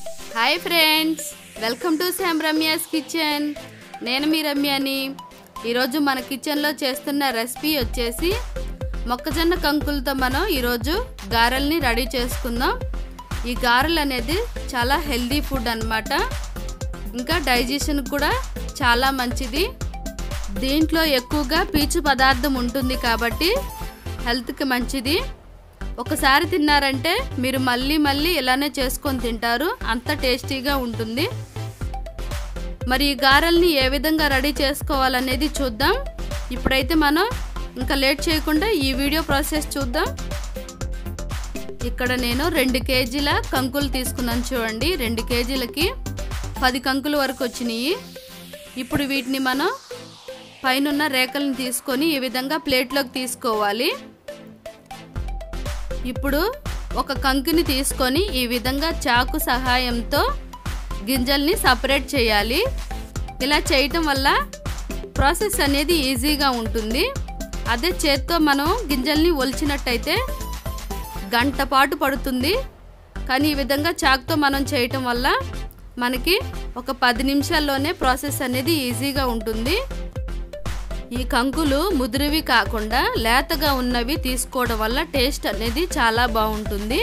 hi friends welcome to Sam Ramya's kitchen నేను మీ రమ్యాని ఈరోజు మన కిచెన్లో చేస్తున్న రెసిపీ వచ్చేసి మొక్కజొన్న కంకులతో మనం ఈరోజు గారెల్ని రెడీ చేసుకుందాం ఈ గారెలు అనేది చాలా హెల్దీ ఫుడ్ అన్నమాట ఇంకా డైజెషన్ కూడా చాలా మంచిది దీంట్లో ఎక్కువగా పీచు పదార్థం ఉంటుంది కాబట్టి హెల్త్కి మంచిది ఒకసారి తిన్నారంటే మీరు మళ్ళీ మళ్ళీ ఇలానే చేసుకొని తింటారు అంత టేస్టీగా ఉంటుంది మరి ఈ గారెల్ని ఏ విధంగా రెడీ చేసుకోవాలనేది చూద్దాం ఇప్పుడైతే మనం ఇంకా లేట్ చేయకుండా ఈ వీడియో ప్రాసెస్ చూద్దాం ఇక్కడ నేను రెండు కేజీల కంకులు తీసుకున్నాను చూడండి రెండు కేజీలకి పది కంకుల వరకు వచ్చినాయి ఇప్పుడు వీటిని మనం పైన రేఖలను తీసుకొని ఈ విధంగా ప్లేట్లోకి తీసుకోవాలి ఇప్పుడు ఒక కంకిని తీసుకొని ఈ విధంగా చాకు సహాయంతో గింజల్ని సపరేట్ చేయాలి ఇలా చేయటం వల్ల ప్రాసెస్ అనేది ఈజీగా ఉంటుంది అదే చేత్తో మనం గింజల్ని ఒలిచినట్టయితే గంట పాటు పడుతుంది కానీ ఈ విధంగా చాకుతో మనం చేయటం వల్ల మనకి ఒక పది నిమిషాల్లోనే ప్రాసెస్ అనేది ఈజీగా ఉంటుంది ఈ కంకులు ముదిరివి కాకుండా లేతగా ఉన్నవి తీసుకోవడం వల్ల టేస్ట్ అనేది చాలా బాగుంటుంది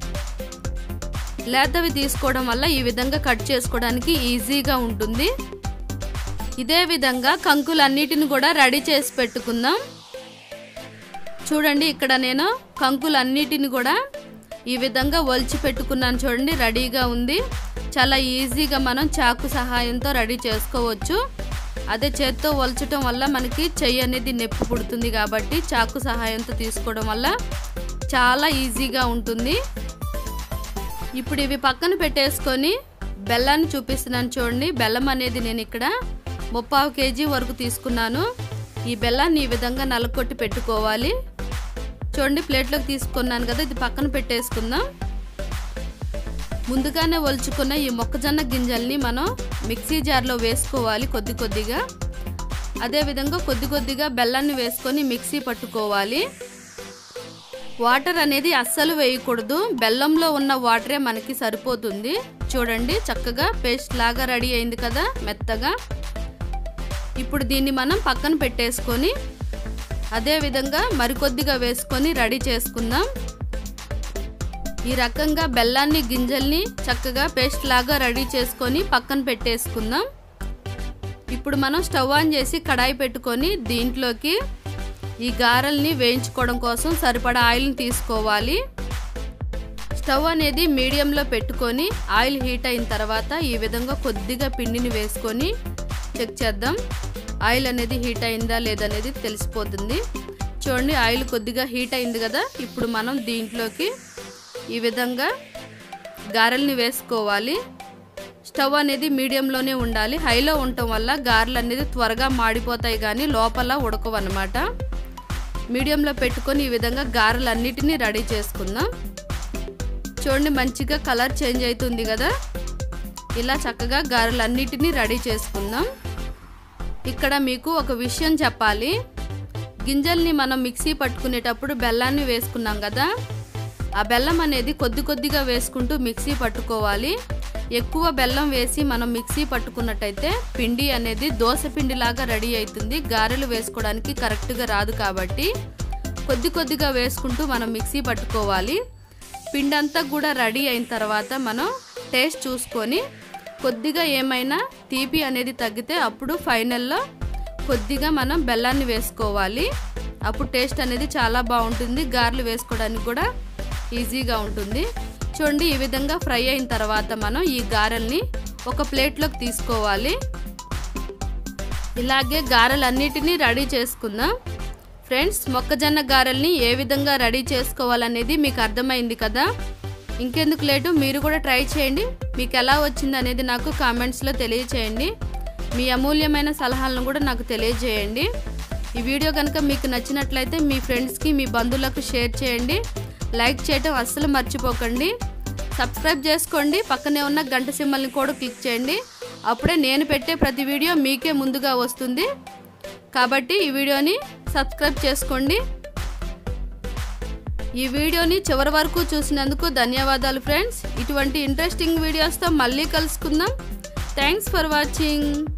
లేతవి తీసుకోవడం వల్ల ఈ విధంగా కట్ చేసుకోవడానికి ఈజీగా ఉంటుంది ఇదే విధంగా కంకులన్నిటిని కూడా రెడీ చేసి పెట్టుకుందాం చూడండి ఇక్కడ నేను కంకులన్నిటిని కూడా ఈ విధంగా ఒలిచి పెట్టుకున్నాను చూడండి రెడీగా ఉంది చాలా ఈజీగా మనం చాకు సహాయంతో రెడీ చేసుకోవచ్చు అదే చేత్తో ఒలచటం వల్ల మనకి చెయ్యి అనేది నొప్పి పుడుతుంది కాబట్టి చాకు సహాయంతో తీసుకోవడం వల్ల చాలా ఈజీగా ఉంటుంది ఇప్పుడు ఇవి పక్కన పెట్టేసుకొని బెల్లాన్ని చూపిస్తున్నాను చూడండి బెల్లం అనేది నేను ఇక్కడ ముప్పావు కేజీ వరకు తీసుకున్నాను ఈ బెల్లాన్ని ఈ విధంగా నలకొట్టి పెట్టుకోవాలి చూడండి ప్లేట్లోకి తీసుకున్నాను కదా ఇది పక్కన పెట్టేసుకుందాం ముందుగానే ఒలుచుకున్న ఈ మొక్కజొన్న గింజల్ని మనం మిక్సీ జార్లో వేసుకోవాలి కొద్ది కొద్దిగా అదేవిధంగా కొద్ది కొద్దిగా బెల్లాన్ని వేసుకొని మిక్సీ పట్టుకోవాలి వాటర్ అనేది అస్సలు వేయకూడదు బెల్లంలో ఉన్న వాటరే మనకి సరిపోతుంది చూడండి చక్కగా పేస్ట్ లాగా రెడీ అయింది కదా మెత్తగా ఇప్పుడు దీన్ని మనం పక్కన పెట్టేసుకొని అదేవిధంగా మరికొద్దిగా వేసుకొని రెడీ చేసుకుందాం ఈ రకంగా బెల్లాన్ని గింజల్ని చక్కగా పేస్ట్ లాగా రెడీ చేసుకొని పక్కన పెట్టేసుకుందాం ఇప్పుడు మనం స్టవ్ ఆన్ చేసి కడాయి పెట్టుకొని దీంట్లోకి ఈ గారెల్ని వేయించుకోవడం కోసం సరిపడా ఆయిల్ని తీసుకోవాలి స్టవ్ అనేది మీడియంలో పెట్టుకొని ఆయిల్ హీట్ అయిన తర్వాత ఈ విధంగా కొద్దిగా పిండిని వేసుకొని చెక్ చేద్దాం ఆయిల్ అనేది హీట్ అయిందా లేదనేది తెలిసిపోతుంది చూడండి ఆయిల్ కొద్దిగా హీట్ అయింది కదా ఇప్పుడు మనం దీంట్లోకి ఈ విధంగా గారెల్ని వేసుకోవాలి స్టవ్ అనేది మీడియంలోనే ఉండాలి హైలో ఉండటం వల్ల గారెలు అనేది త్వరగా మాడిపోతాయి కానీ లోపల ఉడకవన్నమాట మీడియంలో పెట్టుకొని ఈ విధంగా గారెలు అన్నిటినీ రెడీ చేసుకుందాం చూడండి మంచిగా కలర్ చేంజ్ అవుతుంది కదా ఇలా చక్కగా గారెలు అన్నిటినీ రెడీ చేసుకుందాం ఇక్కడ మీకు ఒక విషయం చెప్పాలి గింజల్ని మనం మిక్సీ పట్టుకునేటప్పుడు బెల్లాన్ని వేసుకున్నాం కదా ఆ బెల్లం అనేది కొద్ది కొద్దిగా వేసుకుంటూ మిక్సీ పట్టుకోవాలి ఎక్కువ బెల్లం వేసి మనం మిక్సీ పట్టుకున్నట్టయితే పిండి అనేది దోశ పిండిలాగా రెడీ అవుతుంది గారెలు వేసుకోవడానికి కరెక్ట్గా రాదు కాబట్టి కొద్ది కొద్దిగా వేసుకుంటూ మనం మిక్సీ పట్టుకోవాలి పిండి అంతా కూడా రెడీ అయిన తర్వాత మనం టేస్ట్ చూసుకొని కొద్దిగా ఏమైనా తీపి అనేది తగ్గితే అప్పుడు ఫైనల్లో కొద్దిగా మనం బెల్లాన్ని వేసుకోవాలి అప్పుడు టేస్ట్ అనేది చాలా బాగుంటుంది గారెలు వేసుకోవడానికి కూడా ఈజీగా ఉంటుంది చూడండి ఈ విధంగా ఫ్రై అయిన తర్వాత మనం ఈ గారెల్ని ఒక ప్లేట్లోకి తీసుకోవాలి ఇలాగే గారెలన్నిటినీ రెడీ చేసుకుందాం ఫ్రెండ్స్ మొక్కజొన్న గారెల్ని ఏ విధంగా రెడీ చేసుకోవాలనేది మీకు అర్థమైంది కదా ఇంకెందుకు లేటు మీరు కూడా ట్రై చేయండి మీకు ఎలా వచ్చింది అనేది నాకు కామెంట్స్లో తెలియచేయండి మీ అమూల్యమైన సలహాలను కూడా నాకు తెలియజేయండి ఈ వీడియో కనుక మీకు నచ్చినట్లయితే మీ ఫ్రెండ్స్కి మీ బంధువులకు షేర్ చేయండి లైక్ చేయటం అస్సలు మర్చిపోకండి సబ్స్క్రైబ్ చేసుకోండి పక్కనే ఉన్న గంట సింబల్ని కూడా క్లిక్ చేయండి అప్పుడే నేను పెట్టే ప్రతి వీడియో మీకే ముందుగా వస్తుంది కాబట్టి ఈ వీడియోని సబ్స్క్రైబ్ చేసుకోండి ఈ వీడియోని చివరి వరకు చూసినందుకు ధన్యవాదాలు ఫ్రెండ్స్ ఇటువంటి ఇంట్రెస్టింగ్ వీడియోస్తో మళ్ళీ కలుసుకుందాం థ్యాంక్స్ ఫర్ వాచింగ్